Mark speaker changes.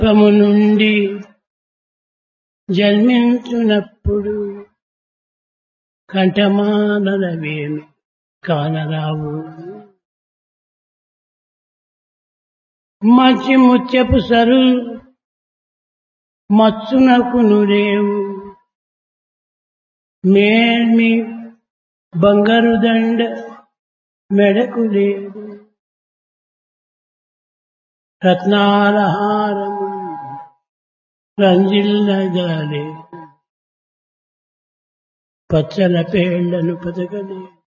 Speaker 1: గర్భము నుండి జన్మించునప్పుడు కంఠమానలవేమి కానరావు మంచి ముత్యపు సరు మచ్చునకును రేవు మేల్మి బంగారు దండ మెడకు లేదు రత్నాలహారము రంజిల్లగాలే పచ్చల పేళ్లను పదగలేదు